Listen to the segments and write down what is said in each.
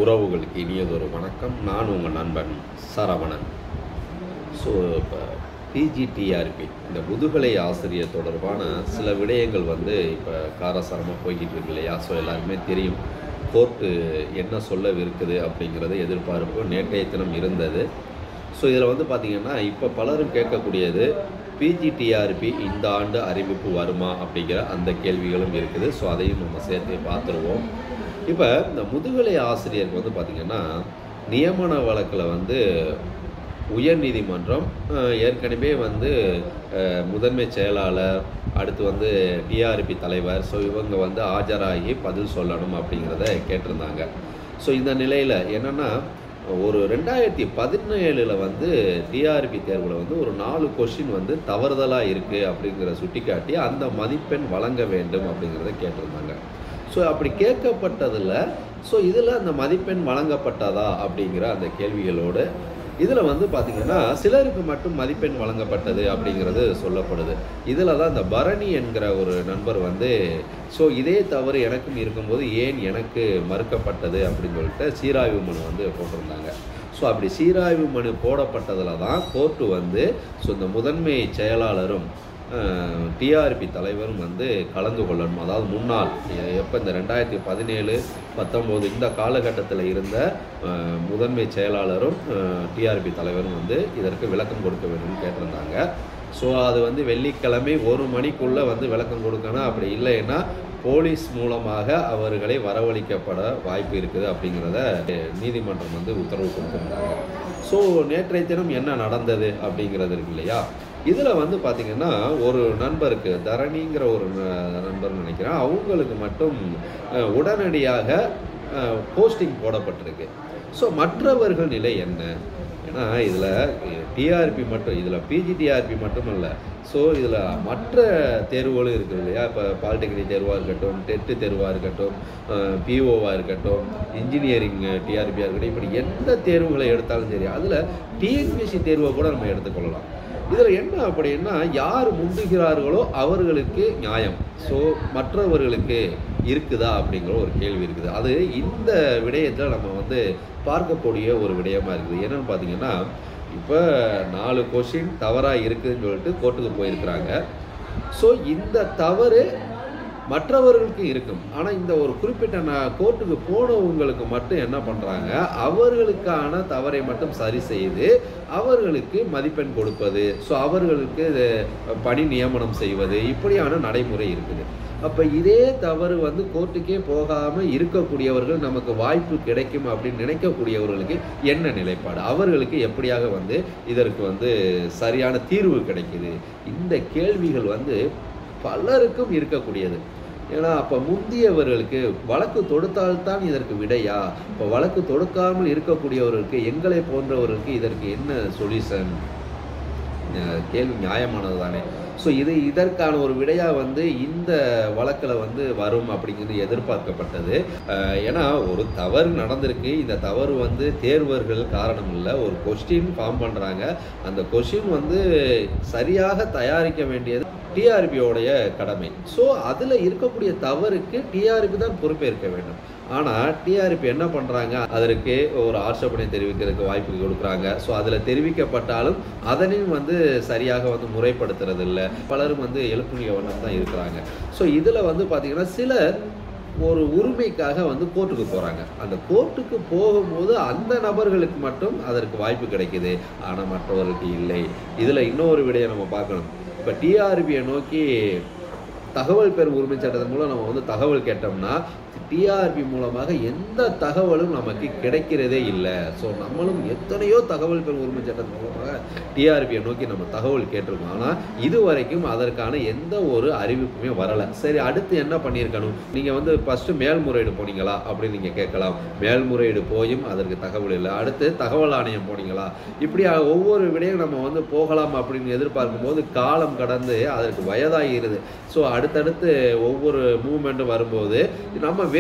உறவுகளுக்கு இனியதொரு வணக்கம் நான் உங்கள் நண்பன் சரவணன் ஸோ இப்போ பிஜிடிஆர்பி இந்த முதுகலை ஆசிரியர் தொடர்பான சில விடயங்கள் வந்து இப்போ காரசாரமாக போய்கிட்டு இருக்கு இல்லையா ஸோ எல்லாருக்குமே தெரியும் கோர்ட்டு என்ன சொல்லவிருக்குது அப்படிங்கிறது எதிர்பார்ப்பு நேற்றைய தினம் இருந்தது ஸோ இதில் வந்து பார்த்திங்கன்னா இப்போ பலரும் கேட்கக்கூடியது பிஜிடிஆர்பி இந்த ஆண்டு அறிவிப்பு வருமா அப்படிங்கிற அந்த கேள்விகளும் இருக்குது ஸோ அதையும் நம்ம சேர்த்து பார்த்துருவோம் இப்போ இந்த முதுகலை ஆசிரியருக்கு வந்து பார்த்திங்கன்னா நியமன வழக்கில் வந்து உயர்நீதிமன்றம் அஹ், ஏற்கனவே வந்து அஹ், முதன்மை செயலாளர் அடுத்து வந்து டிஆர்பி தலைவர் ஸோ இவங்க வந்து ஆஜராகி பதில் சொல்லணும் அப்படிங்கிறத கேட்டிருந்தாங்க ஸோ இந்த நிலையில் என்னென்னா ஒரு ரெண்டாயிரத்தி பதினேழில் வந்து டிஆர்பி தேர்வில் வந்து ஒரு நாலு கொஷின் வந்து தவறுதலாக இருக்குது அப்படிங்கிற சுட்டிக்காட்டி அந்த மதிப்பெண் வழங்க வேண்டும் அப்படிங்கிறத கேட்டிருந்தாங்க ஸோ அப்படி கேட்கப்பட்டதில் ஸோ இதில் அந்த மதிப்பெண் வழங்கப்பட்டதா அப்படிங்கிற அந்த கேள்விகளோடு இதில் வந்து பார்த்திங்கன்னா சிலருக்கு மட்டும் மதிப்பெண் வழங்கப்பட்டது அப்படிங்கிறது சொல்லப்படுது இதில் தான் இந்த பரணி என்கிற ஒரு நண்பர் வந்து ஸோ இதே தவறு எனக்கும் இருக்கும்போது ஏன் எனக்கு மறுக்கப்பட்டது அப்படின்னு சொல்லிட்டு சீராய்வு மனு வந்து போட்டிருந்தாங்க ஸோ அப்படி சீராய்வு மனு போடப்பட்டதில் தான் கோர்ட்டு வந்து ஸோ இந்த முதன்மை செயலாளரும் டிஆர்பி தலைவரும் வந்து கலந்து கொள்ளணும் அதாவது முன்னாள் எப்போ இந்த ரெண்டாயிரத்தி பதினேழு பத்தொம்போது இந்த காலகட்டத்தில் இருந்த அஹ், முதன்மை செயலாளரும் டிஆர்பி தலைவரும் வந்து இதற்கு விளக்கம் கொடுக்க வேண்டும்னு கேட்டிருந்தாங்க ஸோ அது வந்து வெள்ளிக்கிழமை ஒரு மணிக்குள்ளே வந்து விளக்கம் கொடுக்கணும் அப்படி இல்லைன்னா போலீஸ் மூலமாக அவர்களை வரவழைக்கப்பட வாய்ப்பு இருக்குது அப்படிங்கிறத நீதிமன்றம் வந்து உத்தரவு கொடுத்துருந்தாங்க ஸோ நேற்றைய தினம் என்ன நடந்தது அப்படிங்கிறது இருக்கு இல்லையா இதில் வந்து பார்த்திங்கன்னா ஒரு நண்பருக்கு தரணிங்கிற ஒரு ந- நண்பர் நினைக்கிறேன் அவங்களுக்கு மட்டும் அஹ், உடனடியாக போஸ்டிங் போடப்பட்டிருக்கு ஸோ மற்றவர்கள் நிலை என்ன ஏன்னா இதில் டிஆர்பி மட்டும் இதில் பிஜிடிஆர்பி மட்டும் இல்லை ஸோ இதில் மற்ற தேர்வுகளும் இருக்குது இல்லையா இப்போ பாலிடெக்னிக் தேர்வாக இருக்கட்டும் டெட்டு தேர்வாக இருக்கட்டும் பிஓவாக இருக்கட்டும் இன்ஜினியரிங் டிஆர்பியாக இருக்கட்டும் இப்படி எந்த தேர்வுகளை எடுத்தாலும் சரி அதில் டிஎன்பிஎஸ்சி தேர்வை கூட நம்ம எடுத்துக்கொள்ளலாம் இதில் என்ன அப்படின்னா யார் முந்துகிறார்களோ அவர்களுக்கு நியாயம் ஸோ மற்றவர்களுக்கு இருக்குதா அப்படிங்கிற ஒரு கேள்வி இருக்குது அது இந்த விடயத்தில் நம்ம வந்து பார்க்கக்கூடிய ஒரு விடயமா இருக்குது என்னன்னு பார்த்தீங்கன்னா இப்போ நாலு கொஷின் தவறாக இருக்குதுன்னு சொல்லிட்டு கோர்ட்டுக்கு போயிருக்கிறாங்க ஸோ இந்த தவறு மற்றவர்களுக்கு இருக்கும் ஆனால் இந்த ஒரு குறிப்பிட்ட நான் கோர்ட்டுக்கு போனவங்களுக்கு மட்டும் என்ன பண்ணுறாங்க அவர்களுக்கான தவறை மட்டும் சரி செய்து அவர்களுக்கு மதிப்பெண் கொடுப்பது ஸோ அவர்களுக்கு இது பணி நியமனம் செய்வது இப்படியான நடைமுறை இருக்குது அப்போ இதே தவறு வந்து கோர்ட்டுக்கே போகாமல் இருக்கக்கூடியவர்கள் நமக்கு வாய்ப்பு கிடைக்கும் அப்படின்னு நினைக்கக்கூடியவர்களுக்கு என்ன நிலைப்பாடு அவர்களுக்கு எப்படியாக வந்து இதற்கு வந்து சரியான தீர்வு கிடைக்குது இந்த கேள்விகள் வந்து பலருக்கும் இருக்கக்கூடியது ஏன்னா அப்போ முந்தியவர்களுக்கு வழக்கு தொடுத்தால்தான் இதற்கு விடையா இப்போ வழக்கு தொடுக்காமல் இருக்கக்கூடியவர்களுக்கு எங்களை போன்றவர்களுக்கு இதற்கு என்ன சொல்யூஷன் கேள்வி நியாயமானது தானே ஸோ இது இதற்கான ஒரு விடையாக வந்து இந்த வழக்கில் வந்து வரும் அப்படிங்கிறது எதிர்பார்க்கப்பட்டது அஹ் ஏன்னா ஒரு தவறு நடந்திருக்கு இந்த தவறு வந்து தேர்வர்கள் காரணம் இல்லை ஒரு கொஸ்டின் ஃபார்ம் பண்ணுறாங்க அந்த கொஸ்டின் வந்து சரியாக தயாரிக்க வேண்டியது டிஆர்பியோடைய கடமை ஸோ அதில் இருக்கக்கூடிய தவறுக்கு டிஆர்பி தான் பொறுப்பேற்க வேண்டும் ஆனால் டிஆர்பி என்ன பண்ணுறாங்க அதற்கு ஒரு ஆட்சேபனை தெரிவிக்கிறதுக்கு வாய்ப்பு கொடுக்குறாங்க ஸோ அதில் தெரிவிக்கப்பட்டாலும் அதனையும் வந்து சரியாக வந்து முறைப்படுத்துறது இல்லை பலரும் வந்து எழுப்புணிய வண்ணம் தான் இருக்கிறாங்க ஸோ இதில் வந்து பார்த்திங்கன்னா சிலர் ஒரு உரிமைக்காக வந்து கோர்ட்டுக்கு போகிறாங்க அந்த கோர்ட்டுக்கு போகும்போது அந்த நபர்களுக்கு மட்டும் அதற்கு வாய்ப்பு கிடைக்குது ஆனால் மற்றவர்களுக்கு இல்லை இதில் இன்னொரு விடையை நம்ம பார்க்கணும் இப்போ டிஆர்பியை நோக்கி தகவல் பெறும் உரிமை சட்டத்தின் மூலம் நம்ம வந்து தகவல் கேட்டோம்னா டிஆர்பி மூலமாக எந்த தகவலும் நமக்கு கிடைக்கிறதே இல்லை ஸோ நம்மளும் எத்தனையோ தகவல் பெறும் உரிமை சட்டத்தின் மூலமாக டிஆர்பியை நோக்கி நம்ம தகவல் கேட்டிருக்கோம் ஆனால் இதுவரைக்கும் அதற்கான எந்த ஒரு அறிவிப்புமே வரலை சரி அடுத்து என்ன பண்ணியிருக்கணும் நீங்கள் வந்து ஃபஸ்ட்டு மேல்முறையீடு போனீங்களா அப்படின்னு நீங்கள் கேட்கலாம் மேல்முறையீடு போயும் அதற்கு தகவல் இல்லை அடுத்து தகவல் ஆணையம் போனீங்களா இப்படி ஒவ்வொரு விடையும் நம்ம வந்து போகலாம் அப்படின்னு எதிர்பார்க்கும் போது காலம் கடந்து அதற்கு வயதாகிறது ஸோ அடுத்தடுத்து ஒவ்வொரு மூமெண்ட்டும் வரும்போது நம்ம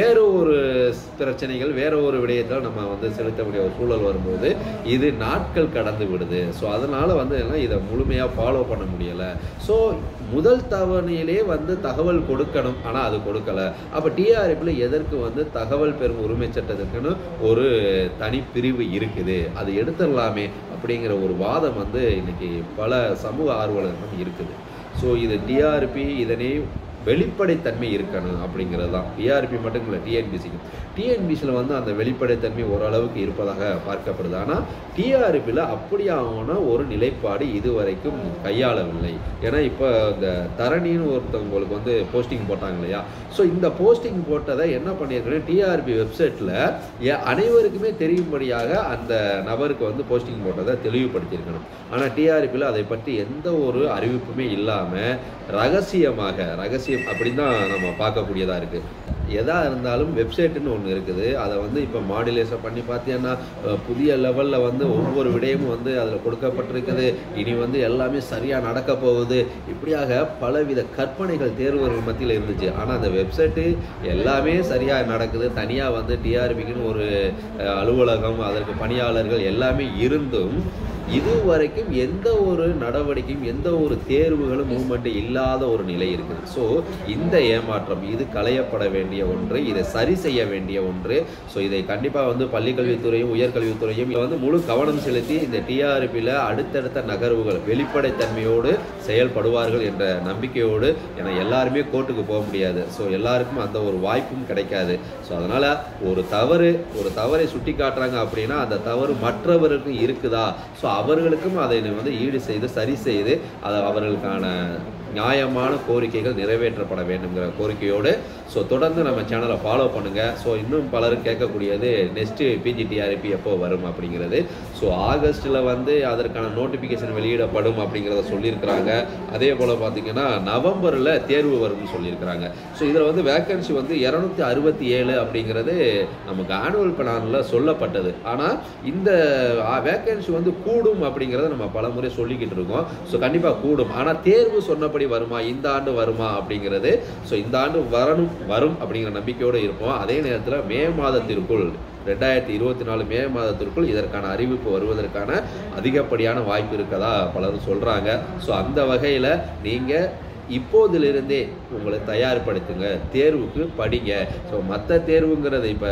வேற ஒரு பிரச்சனைகள் வேற ஒரு விடயத்தில் நம்ம வந்து செலுத்தக்கூடிய ஒரு சூழல் வரும்போது இது நாட்கள் கடந்து விடுது ஸோ அதனால வந்து என்ன இதை முழுமையாக ஃபாலோ பண்ண முடியலை ஸோ முதல் தவணையிலே வந்து தகவல் கொடுக்கணும் ஆனால் அது கொடுக்கல அப்போ டிஆர்எஃப்ல எதற்கு வந்து தகவல் பெறும் உரிமை சட்டத்துக்குன்னு ஒரு தனி பிரிவு இருக்குது அது எடுத்துடலாமே அப்படிங்கிற ஒரு வாதம் வந்து இன்னைக்கு பல சமூக ஆர்வலர்களும் இருக்குது ஸோ இது டிஆர்பி இதனை வெளிப்படைத்தன்மை இருக்கணும் அப்படிங்கிறது தான் டிஆர்பி மட்டும் இல்லை டிஎன்பிசிக்கு டிஎன்பிசியில் வந்து அந்த வெளிப்படைத்தன்மை ஓரளவுக்கு இருப்பதாக பார்க்கப்படுது ஆனால் டிஆர்பியில் அப்படியான ஒரு நிலைப்பாடு இதுவரைக்கும் கையாளவில்லை ஏன்னா இப்போ இந்த தரணின்னு ஒருத்தவங்களுக்கு வந்து போஸ்டிங் போட்டாங்க இல்லையா ஸோ இந்த போஸ்டிங் போட்டதை என்ன பண்ணியிருக்கேன் டிஆர்பி வெப்சைட்டில் அனைவருக்குமே தெரியும்படியாக அந்த நபருக்கு வந்து போஸ்டிங் போட்டதை தெளிவுபடுத்தியிருக்கணும் ஆனால் டிஆர்பியில் அதை பற்றி எந்த ஒரு அறிவிப்புமே இல்லாமல் ரகசியமாக ரகசியம் அப்படின்னு தான் நம்ம பார்க்கக்கூடியதாக இருக்குது எதா இருந்தாலும் வெப்சைட்டுன்னு ஒன்று இருக்குது அதை வந்து இப்போ மாடுலேஷன் பண்ணி பார்த்தீங்கன்னா அஹ், புதிய லெவலில் வந்து ஒவ்வொரு விடயமும் வந்து அதில் கொடுக்கப்பட்டிருக்குது இனி வந்து எல்லாமே சரியாக நடக்க போகுது இப்படியாக பலவித கற்பனைகள் தேர்வர்கள் மத்தியில் இருந்துச்சு ஆனால் அந்த வெப்சைட்டு எல்லாமே சரியாக நடக்குது தனியாக வந்து டிஆர்பிக்குன்னு ஒரு அஹ், அலுவலகம் அதற்கு பணியாளர்கள் எல்லாமே இருந்தும் இதுவரைக்கும் எந்த ஒரு நடவடிக்கையும் எந்த ஒரு தேர்வுகளும் மூவ்மெண்ட் இல்லாத ஒரு நிலை இருக்குது ஸோ இந்த ஏமாற்றம் இது களையப்பட வேண்டிய ஒன்று இதை சரி செய்ய வேண்டிய ஒன்று ஸோ இதை கண்டிப்பாக வந்து பள்ளிக்கல்வித்துறையும் உயர்கல்வித்துறையும் இதில் வந்து முழு கவனம் செலுத்தி இந்த டிஆர்பியில் அடுத்தடுத்த நகர்வுகள் வெளிப்படைத்தன்மையோடு செயல்படுவார்கள் என்ற நம்பிக்கையோடு ஏன்னா எல்லாருமே கோர்ட்டுக்கு போக முடியாது ஸோ எல்லாருக்கும் அந்த ஒரு வாய்ப்பும் கிடைக்காது ஸோ அதனால் ஒரு தவறு ஒரு தவறை சுட்டி காட்டுறாங்க அப்படின்னா அந்த தவறு மற்றவருக்கும் இருக்குதா ஸோ அவர்களுக்கும் அதை வந்து ஈடு செய்து சரி செய்து அதை அவர்களுக்கான நியாயமான கோரிக்கைகள் நிறைவேற்றப்பட வேண்டுங்கிற கோரிக்கையோடு ஸோ தொடர்ந்து நம்ம சேனலை ஃபாலோ பண்ணுங்கள் ஸோ இன்னும் பலரும் கேட்கக்கூடியது நெக்ஸ்ட்டு பிஜிடிஆர்பி எப்போ வரும் அப்படிங்கிறது ஸோ ஆகஸ்ட்டில் வந்து அதற்கான நோட்டிஃபிகேஷன் வெளியிடப்படும் அப்படிங்கிறத சொல்லியிருக்கிறாங்க அதே போல் பார்த்தீங்கன்னா நவம்பரில் தேர்வு வரும்னு சொல்லியிருக்கிறாங்க ஸோ இதில் வந்து வேக்கன்சி வந்து இரநூத்தி அறுபத்தி ஏழு அப்படிங்கிறது நமக்கு ஆனுவல் பிளானில் சொல்லப்பட்டது ஆனால் இந்த வேக்கன்சி வந்து கூடும் அப்படிங்கிறத நம்ம பல முறை சொல்லிக்கிட்டு இருக்கோம் ஸோ கண்டிப்பாக கூடும் ஆனால் தேர்வு சொன்னபடி வருமா இந்த ஆண்டு வருமா அப்படிங்கிறது ஸோ இந்த ஆண்டு வரணும் வரும் அப்படிங்கிற நம்பிக்கையோடு இருப்போம் அதே நேரத்தில் மே மாதத்திற்குள் ரெண்டாயிரத்தி இருபத்தி நாலு மே மாதத்திற்குள் இதற்கான அறிவிப்பு வருவதற்கான அதிகப்படியான வாய்ப்பு இருக்கதா பலரும் சொல்கிறாங்க ஸோ அந்த வகையில் நீங்கள் இப்போதிலிருந்தே உங்களை தயார்படுத்துங்க தேர்வுக்கு படிங்க ஸோ மற்ற தேர்வுங்கிறது இப்போ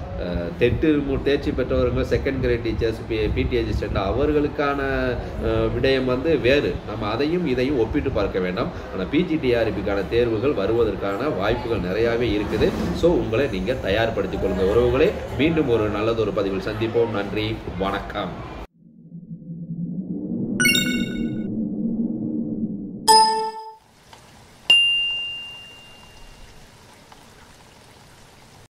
டெட்டு தேர்ச்சி பெற்றவர்கள் second grade teachers B BT assistant அவர்களுக்கான அஹ், விடயம் வந்து வேறு நம்ம அதையும் இதையும் ஒப்பிட்டு பார்க்க வேண்டாம் ஆனால் பிஜிடிஆர்பிக்கான தேர்வுகள் வருவதற்கான வாய்ப்புகள் நிறையாவே இருக்குது ஸோ உங்களை நீங்கள் தயார்படுத்திக் கொள்ளுங்க உறவுகளை மீண்டும் ஒரு நல்லதொரு பதிவில் சந்திப்போம் நன்றி வணக்கம்